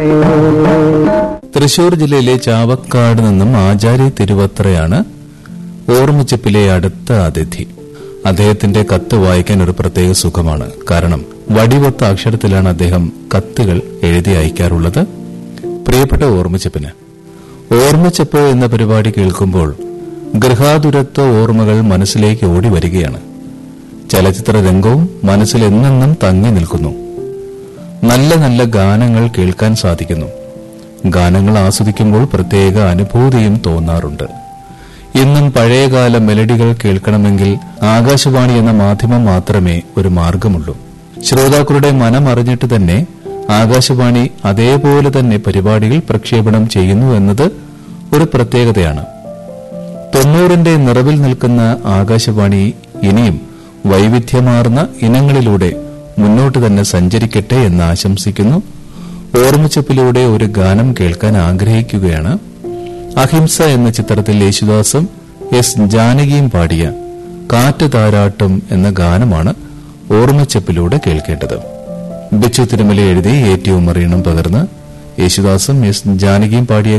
തൃശൂർ ജില്ലയിലെ ചാവക്കാട് നിന്നും ആചാര്യ തിരുവത്രയാണ് ഓർമ്മച്ചപ്പിലെ അടുത്ത അതിഥി അദ്ദേഹത്തിന്റെ കത്ത് വായിക്കാൻ ഒരു പ്രത്യേക സുഖമാണ് കാരണം വടിവൊത്ത അക്ഷരത്തിലാണ് അദ്ദേഹം കത്തുകൾ എഴുതി അയക്കാറുള്ളത് പ്രിയപ്പെട്ട ഓർമ്മച്ചപ്പിന് ഓർമ്മച്ചപ്പ് എന്ന പരിപാടി കേൾക്കുമ്പോൾ ഗൃഹാതുരത്വ ഓർമ്മകൾ മനസ്സിലേക്ക് ഓടി വരികയാണ് ചലച്ചിത്ര രംഗവും മനസ്സിൽ എന്നെന്നും തങ്ങി നിൽക്കുന്നു നല്ല നല്ല ഗാനങ്ങൾ കേൾക്കാൻ സാധിക്കുന്നു ഗാനങ്ങൾ ആസ്വദിക്കുമ്പോൾ പ്രത്യേക അനുഭൂതിയും തോന്നാറുണ്ട് ഇന്നും പഴയകാല മെലഡികൾ കേൾക്കണമെങ്കിൽ ആകാശവാണി എന്ന മാധ്യമം മാത്രമേ ഒരു മാർഗമുള്ളൂ ശ്രോതാക്കളുടെ മനമറിഞ്ഞിട്ട് തന്നെ ആകാശവാണി അതേപോലെ തന്നെ പരിപാടികൾ പ്രക്ഷേപണം ചെയ്യുന്നു എന്നത് ഒരു പ്രത്യേകതയാണ് തൊണ്ണൂറിന്റെ നിറവിൽ നിൽക്കുന്ന ആകാശവാണി ഇനിയും വൈവിധ്യമാർന്ന ഇനങ്ങളിലൂടെ മുന്നോട്ട് തന്നെ സഞ്ചരിക്കട്ടെ എന്ന് ആശംസിക്കുന്നു ഓർമ്മച്ചപ്പിലൂടെ ഒരു ഗാനം കേൾക്കാൻ ആഗ്രഹിക്കുകയാണ് അഹിംസ എന്ന ചിത്രത്തിൽ യേശുദാസും എസ് ജാനകിയും പാടിയ കാറ്റ് താരാട്ടും എന്ന ഗാനമാണ് ഓർമ്മച്ചപ്പിലൂടെ കേൾക്കേണ്ടത് ബിച്ചു തിരുമല എഴുതി എ ടി ഉമറീണും പകർന്ന് യേശുദാസും എസ് ജാനകിയും പാടിയ